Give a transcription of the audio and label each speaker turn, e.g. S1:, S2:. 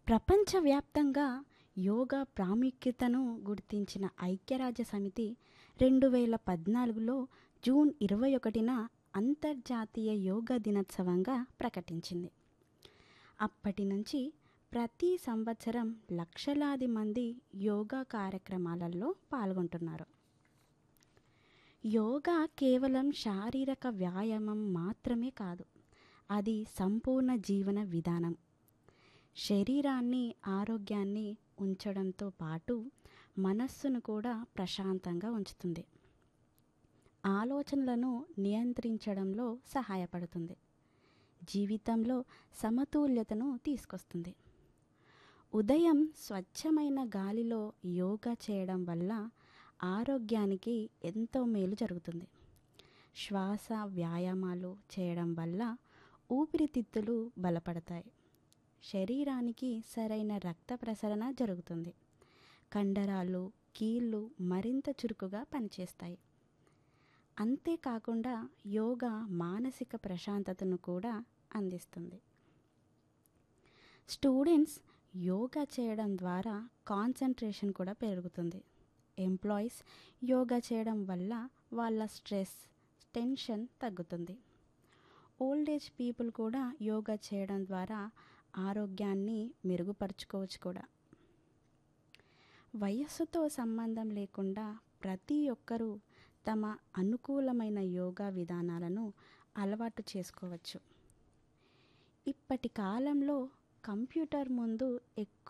S1: ప్రపంచవ్యాప్తంగా యోగా ప్రాముఖ్యతను గుర్తించిన ఐక్యరాజ్య సమితి రెండు వేల పద్నాలుగులో జూన్ ఇరవై ఒకటిన అంతర్జాతీయ యోగా దినోత్సవంగా ప్రకటించింది అప్పటి నుంచి ప్రతి సంవత్సరం లక్షలాది మంది యోగా కార్యక్రమాలలో పాల్గొంటున్నారు యోగా కేవలం శారీరక వ్యాయామం మాత్రమే కాదు అది సంపూర్ణ జీవన విధానం శరీరాన్ని ఆరోగ్యాన్ని ఉంచడంతో పాటు మనస్సును కూడా ప్రశాంతంగా ఉంచుతుంది ఆలోచనలను నియంత్రించడంలో సహాయపడుతుంది జీవితంలో సమతుల్యతను తీసుకొస్తుంది ఉదయం స్వచ్ఛమైన గాలిలో యోగా చేయడం వల్ల ఆరోగ్యానికి ఎంతో మేలు జరుగుతుంది శ్వాస వ్యాయామాలు చేయడం వల్ల ఊపిరితిత్తులు బలపడతాయి శరీరానికి సరైన రక్త ప్రసరణ జరుగుతుంది కండరాలు కీళ్ళు మరింత చురుకుగా పనిచేస్తాయి అంతేకాకుండా యోగా మానసిక ప్రశాంతతను కూడా అందిస్తుంది స్టూడెంట్స్ యోగా చేయడం ద్వారా కాన్సన్ట్రేషన్ కూడా పెరుగుతుంది ఎంప్లాయీస్ యోగా చేయడం వల్ల వాళ్ళ స్ట్రెస్ టెన్షన్ తగ్గుతుంది ఓల్డ్ ఏజ్ పీపుల్ కూడా యోగా చేయడం ద్వారా ఆరోగ్యాన్ని మెరుగుపరుచుకోవచ్చు కూడా వయస్సుతో సంబంధం లేకుండా ప్రతి ఒక్కరూ తమ అనుకూలమైన యోగా విధానాలను అలవాటు చేసుకోవచ్చు ఇప్పటి కాలంలో కంప్యూటర్ ముందు ఎక్కువ